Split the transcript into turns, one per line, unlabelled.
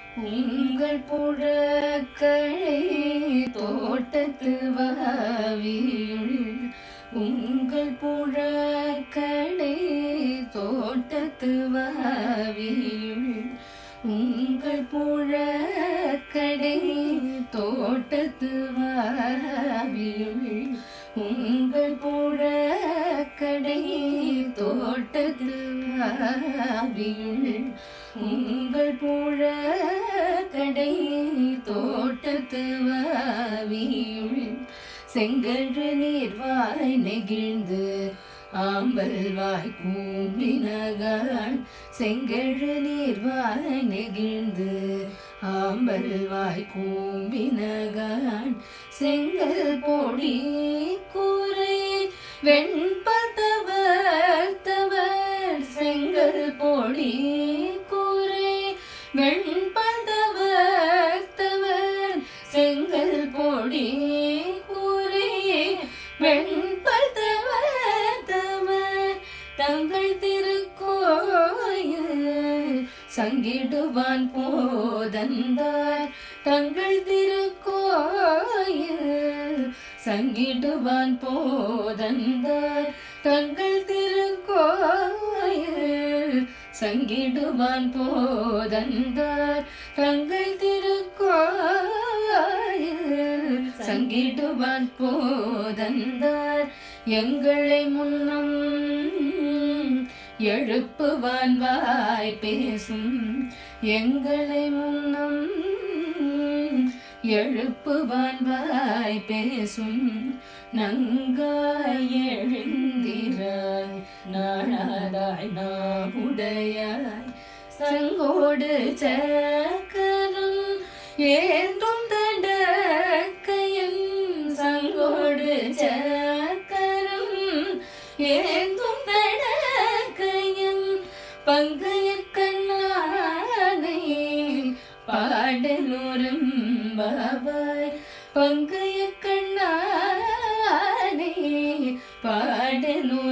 உங்கள் புழக்களை தோட்டத்து வாவியுள் உங்கள் புழக்களை தோட்டத்து வாவியுள் உங்கள் புழக்கடை தோட்டத்து வாவியுள் உங்கள் புழக்கடை தோட்டத்து வாவியுள் உங்கள் புழக்கடை தோட்டத்து வாவியுள் செங்கழு நீர்வாய் நெகிழ்ந்து ஆம்பல் வாய் கூம்பினகாள் செங்கழு நீர்வாய் நெகிழ்ந்து ஆம்பல் வாய் கூம்பினகாள் செங்கல் பொடி கூரை வெண்பத்தவர் தவர் செங்கல் பொடி கூரை வெண்பத்தவர் தவர் செங்கல் பொடி கூரை வெண்பத்தவர் தவர் தங்கள் திருக்கோயில் சங்கிடுவான் போதந்தார் தங்கள் திருக்கோயில் சங்கிடுவான் போதந்தார் தங்கள் திருக்கோயில் சங்கிடுவான் போதந்தார் தங்கள் திருக்கோயில் சங்கிடுவான் போதந்தார் எங்களை முன்னம் எழுப்புவான் வாய் பேசும் எங்களை முன்னம் எழுப்புவான் வாய் பேசும் நங்காய் எழுந்திராய் நாணாதாய் நாவுடையாய் சங்கோடு சக்கரம் ஏந்தும் தண்டக்கையன் சங்கோடு சக்கரம் ஏந்தும் தடக்கையன் பங்கைய கண்ணானை பாடலோரம் பாபாய் பங்கைய கண்ணானை பாடலோரம்